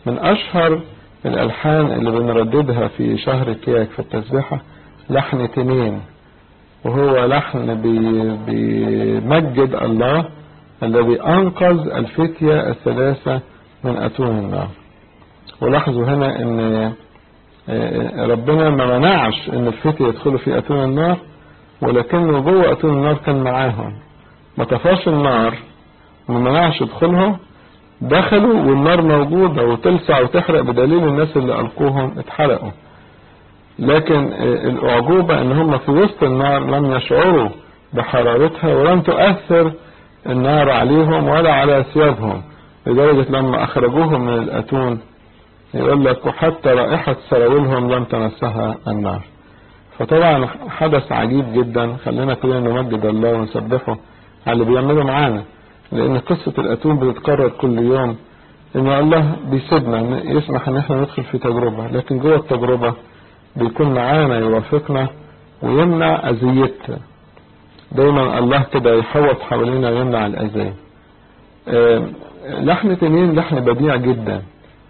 من أشهر الألحان اللي بنرددها في شهر كياك في التسبيحة لحن تنين وهو لحن بي بيمجد الله الذي أنقذ الفتية الثلاثة من أتون النار ولاحظوا هنا ان ربنا ما منعش ان الفتية يدخلوا في أتون النار ولكنه جوه أتون النار كان معاهم ما طفاش النار وما منعش يدخلهم دخلوا والنار موجودة وتلسع وتحرق بدليل الناس اللي ألقوهم اتحرقوا لكن الأعجوبة ان هم في وسط النار لم يشعروا بحرارتها ولم تؤثر النار عليهم ولا على ثيابهم لدرجة لما أخرجوهم من الأتون يقول لك وحتى رائحة سراويلهم لم تمسها النار فطبعا حدث عجيب جدا خلينا كلنا نمجد الله ونسبحه على اللي بيعمله معانا لأن قصة الأتون بتتكرر كل يوم إن الله بيسيبنا يسمح إن احنا ندخل في تجربة لكن جوه التجربة بيكون معانا يوافقنا ويمنع أذيتنا دايما الله كده يحوط حوالينا ويمنع الأذية لحن تنين لحن بديع جدا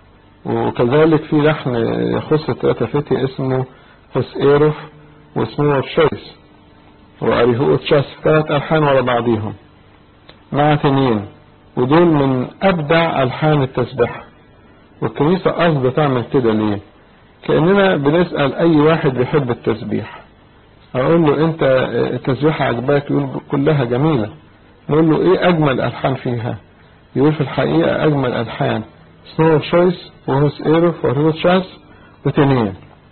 وكذلك في لحن يخص التلاتة فتي اسمه هسئيروف واسمه تشويس وأريهو تشاس ثلاث ألحان ورا بعضيهم مع تنين ودول من أبدع ألحان التسبيح والكنيسة قصد تعمل كده ليه كأننا بنسأل أي واحد بيحب التسبيح أقول له أنت التسبيحة عجباك يقول كلها جميلة نقول له إيه أجمل ألحان فيها يقول في الحقيقة أجمل ألحان سنو شويس وهوس إيروف وهوس شاس وتنين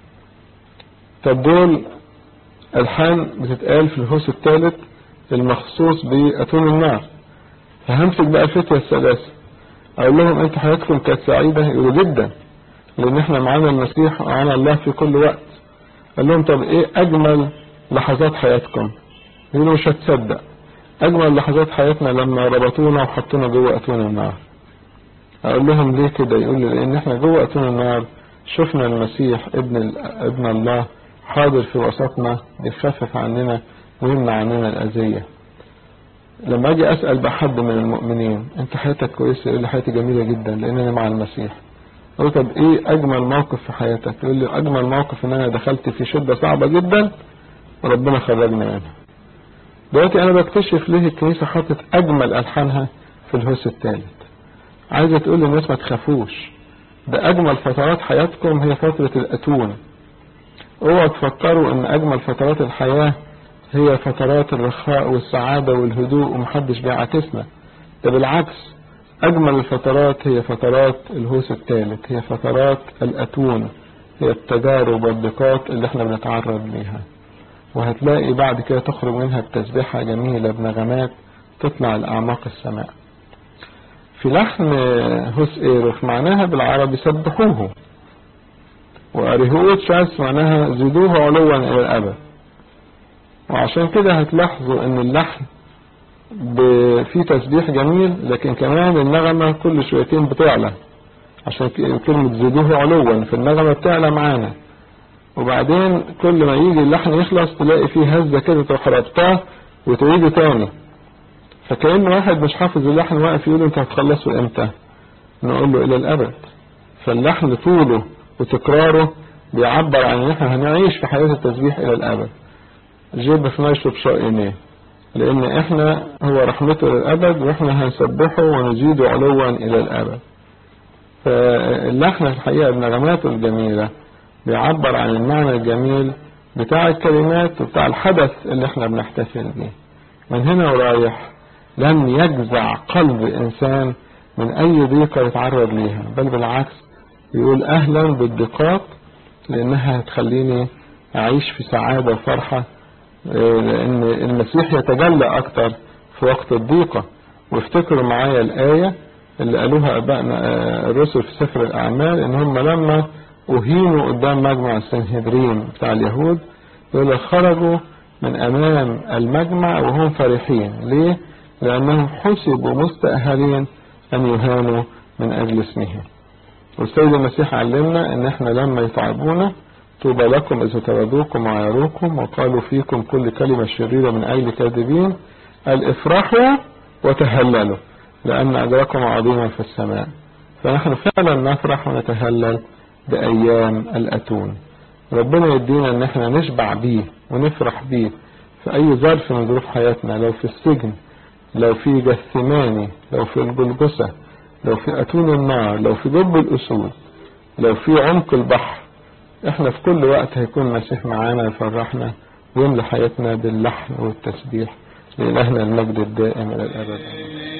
طب دول ألحان بتتقال في الهوس الثالث المخصوص بأتون النار فهمسك بقى الفتية الثلاثة أقول لهم أنت حياتكم كانت سعيدة يقولوا جدا لأن احنا معانا المسيح ومعانا الله في كل وقت قال لهم طب إيه أجمل لحظات حياتكم يقولوا مش هتصدق أجمل لحظات حياتنا لما ربطونا وحطونا جوه أتون النار أقول لهم ليه كده يقول لي لأن احنا جوه أتون النار شفنا المسيح ابن ابن الله حاضر في وسطنا يخفف عننا ويمنع عننا الأذية لما أجي أسأل بحد من المؤمنين أنت حياتك كويسة يقول لي حياتي جميلة جدا لأن أنا مع المسيح أقول طب إيه أجمل موقف في حياتك يقول لي أجمل موقف إن أنا دخلت في شدة صعبة جدا وربنا خرجني منها دلوقتي أنا بكتشف ليه الكنيسة حطت أجمل ألحانها في الهوس الثالث عايزة تقول للناس ما تخافوش ده أجمل فترات حياتكم هي فترة الأتون اوعوا تفكروا ان اجمل فترات الحياة هي فترات الرخاء والسعادة والهدوء ومحدش بيعاكسنا ده بالعكس اجمل الفترات هي فترات الهوس الثالث هي فترات الاتون هي التجارب والضيقات اللي احنا بنتعرض ليها وهتلاقي بعد كده تخرج منها بتسبيحة جميلة بنغمات تطلع لأعماق السماء في لحن هوس ايروف معناها بالعربي سبحوه وأريهوت شاس معناها زيدوه علوا إلى الأبد وعشان كده هتلاحظوا ان اللحن في تسبيح جميل لكن كمان النغمة كل شويتين بتعلى عشان كلمة زيدوه علوا في النغمة بتعلى معانا وبعدين كل ما يجي اللحن يخلص تلاقي فيه هزة كده تروح ربطاه وتعيده تاني فكأن واحد مش حافظ اللحن واقف يقول انت هتخلصه امتى نقول له الى الابد فاللحن طوله وتكراره بيعبر عن ان احنا هنعيش في حياة التسبيح الى الابد جيب في نشرب شائنيه لان احنا هو رحمته للابد واحنا هنسبحه ونزيده علوا الى الابد فاللحن الحقيقة بنغماته الجميلة بيعبر عن المعنى الجميل بتاع الكلمات وبتاع الحدث اللي احنا بنحتفل بيه من هنا ورايح لن يجزع قلب انسان من اي ضيقة يتعرض ليها بل بالعكس يقول اهلا بالضيقات لانها هتخليني اعيش في سعادة وفرحة لان المسيح يتجلى اكتر في وقت الضيقة وافتكروا معايا الآية اللي قالوها ابائنا الرسل في سفر الاعمال ان هم لما اهينوا قدام مجمع السنهدرين بتاع اليهود يقول خرجوا من امام المجمع وهم فرحين ليه لانهم حسبوا مستأهلين ان يهانوا من اجل اسمه والسيد المسيح علمنا ان احنا لما يتعبونا طوبى لكم اذا طردوكم وعيروكم وقالوا فيكم كل كلمة شريرة من اجل كاذبين قال افرحوا وتهللوا لان اجركم عظيما في السماء فنحن فعلا نفرح ونتهلل بأيام الأتون ربنا يدينا ان احنا نشبع بيه ونفرح بيه في اي ظرف من ظروف حياتنا لو في السجن لو في جثماني لو في الجلجسة لو في أتون النار لو في جب الأسود لو في عمق البحر احنا في كل وقت هيكون المسيح معانا يفرحنا ويملى حياتنا باللحن والتسبيح لإلهنا المجد الدائم إلى الأبد